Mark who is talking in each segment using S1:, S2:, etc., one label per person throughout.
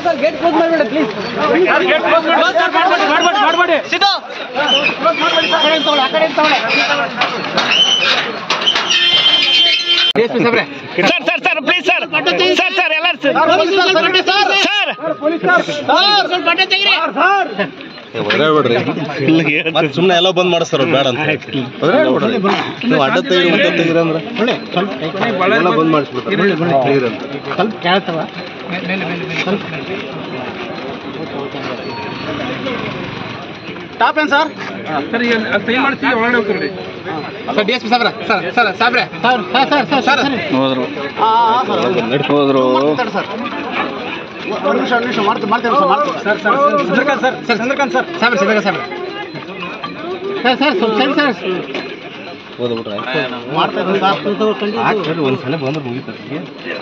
S1: Sir sir gate close ಮಾಡಬೇಡ please Siddu
S2: sir sir sir please sir sir sir ಎಲ್ಲರೂ sir
S3: ಮತ್ತೆ ಸುಮ್ಮನೆ ಎಲ್ಲ ಬಂದ್ ಮಾಡಿಸ್ತಾರ ಬೇಡ ಅಂತ ಒದ್ರಾಡ್ಬೇಡ್ರಿ. ನೀವು ಅಡ್ಡ ತೆಗೀರಿ ಉದ್ದ ತೆಗೀರಿ ಅಂದ್ರೆ ಎಲ್ಲ ಬಂದ್ ಮಾಡಿಸ್ಬಿಡ್ತಾರೆ ಕ್ಲಿಯರ್ ಅಂತ
S1: ಟಾಪ್ ಏನ್ ಸರ್
S4: ಸರ್ ಈಗ ಸಹಿ ಮಾಡಿಸಿ ಒಳಗಡೆ ಹೋಗ್ತೀರಿ
S1: ಸರ್ ಡಿ ಎಸ್ ಪಿ ಸಾಬ್ರೆ ಸರ್ ಸರ್ ಸಾಬ್ರೆ ಸರ್ ಸರ್ ಸರ್ ಸರ್
S2: ಹೋದ್ರು
S1: ಸರ್
S2: ಹೋದ್ರು
S1: ಸರ್ ಒಂದು ನಿಮಿಷ ಒಂದು ನಿಮಿಷ ಮಾಡ್ತೀನಿ ಮಾಡ್ತೀನಿ ಸರ್ ಮಾಡ್ತೀನಿ sir sir Chandrakant sir sir Chandrakant sir ಸಾಬ್ರೆ ಚಂದ್ರಕಾಂತ್ ಸಾಬ್ರೆ ಸರ್ ಸರ್ ಸ್ವಲ್ಪ ಸರಿ ಸರ್
S3: ಓದ್ಬಿಟ್ರೆ
S1: ಮಾಡ್ತಾ ಇದ್ದೀನಿ ಸರ್
S3: ಹಾಕ್ರಿ ಒಂದ್ಸಲ ಬಂದ್ರೆ ಮುಗಿತಾರೆ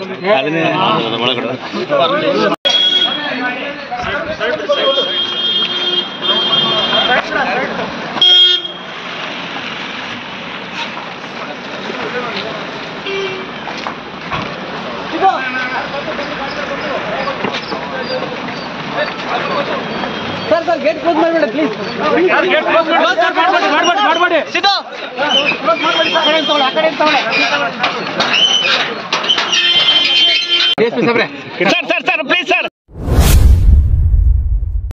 S1: ಸರ್ ಸರ್ ಗೇಟ್ ಕ್ಲೋಸ್ ಮಾಡಬೇಡ ಪ್ಲೀಸ್ ಸಿದ್ದು ಆ ಕಡೆ ತಗೊಳ್ಳಿ ಆ ಕಡೆ ತಗೊಳ್ಳಿ ಡಿ ಎಸ್ ಪಿ ಸಾಬ್ರೆ
S2: ಸರ್ ಸರ್